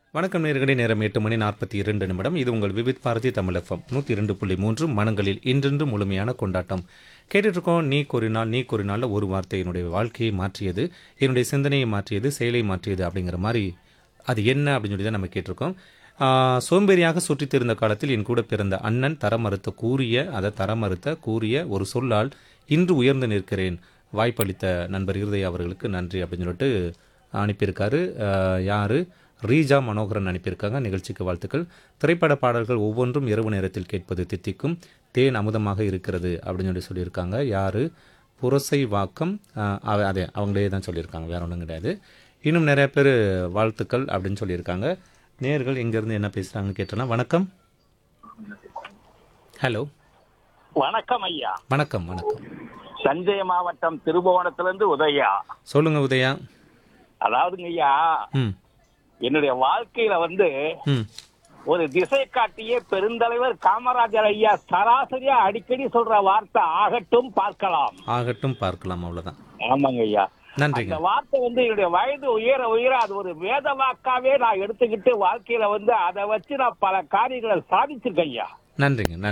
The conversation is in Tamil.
வணக்கம் நேர்களே நேரம் எட்டு மணி நாற்பத்தி இரண்டு நிமிடம் இது உங்கள் விவித் பாரதி தமிழ் எஃப்எம் நூற்றி இரண்டு புள்ளி மூன்று மனங்களில் இன்றென்று முழுமையான கொண்டாட்டம் கேட்டுட்டு இருக்கோம் நீ கூறினால் நீ கூறினால ஒரு வார்த்தை என்னுடைய வாழ்க்கையை மாற்றியது என்னுடைய சிந்தனையை மாற்றியது செயலை மாற்றியது அப்படிங்கிற மாதிரி அது என்ன அப்படின்னு சொல்லி தான் நம்ம கேட்டிருக்கோம் ஆஹ், சோம்பேறியாக சுற்றித் திரிந்த காலத்தில் என் கூட பிறந்த அண்ணன் தர மறுத்த கூறிய அதை தர மறுத்த கூறிய ஒரு சொல்லால் இன்று உயர்ந்து நிற்கிறேன் வாய்ப்பளித்த நண்பர் இருதய அவர்களுக்கு நன்றி அப்படின்னு சொல்லிட்டு அனுப்பியிருக்காரு ஆஹ், யாரு ரீஜா மனோகரன் அனுப்பியிருக்காங்க நிகழ்ச்சிக்கு வாழ்த்துக்கள் திரைப்பட பாடல்கள் ஒவ்வொன்றும் இரவு நேரத்தில் கேட்பது தித்திக்கும் தேன் அமுதமாக இருக்கிறது அப்படின்னு சொல்லி சொல்லியிருக்காங்க யாரு புரசை வாக்கம் ஆஹ், அவ- அதே அவங்களே தான் சொல்லியிருக்காங்க வேற ஒன்றும் கிடையாது இன்னும் நிறைய பேர் வாழ்த்துக்கள் அப்படின்னு சொல்லியிருக்காங்க நேர்கள் எங்கேருந்து என்ன பேசுகிறாங்கன்னு கேட்டோன்னா வணக்கம் ஹலோ வணக்கம் ஐயா வணக்கம் வணக்கம் தஞ்சை மாவட்டம் திருபுவனத்திலிருந்து உதயா சொல்லுங்க உதயா அதாவதுங்க ஐயா ம் என்னுடைய வாழ்க்கையில வந்து ம் ஒரு திசை காட்டிய பெருந்தலைவர் காமராஜர் ஐயா சராசரியா அடிக்கடி சொல்ற வார்த்தை ஆகட்டும் பார்க்கலாம் ஆகட்டும் பார்க்கலாம் அவ்வளோதான் ஆமாங்க ஐயா நன்றிங்க அந்த வார்த்தை வந்து என்னுடைய வயது உயர உயர அது ஒரு வேத வாக்காவே நான் எடுத்துக்கிட்டு வாழ்க்கையில வந்து அதை வச்சு நான் பல காரியங்களை சாதிச்சிருக்கேன் ஐயா நன்றிங்க நன்றி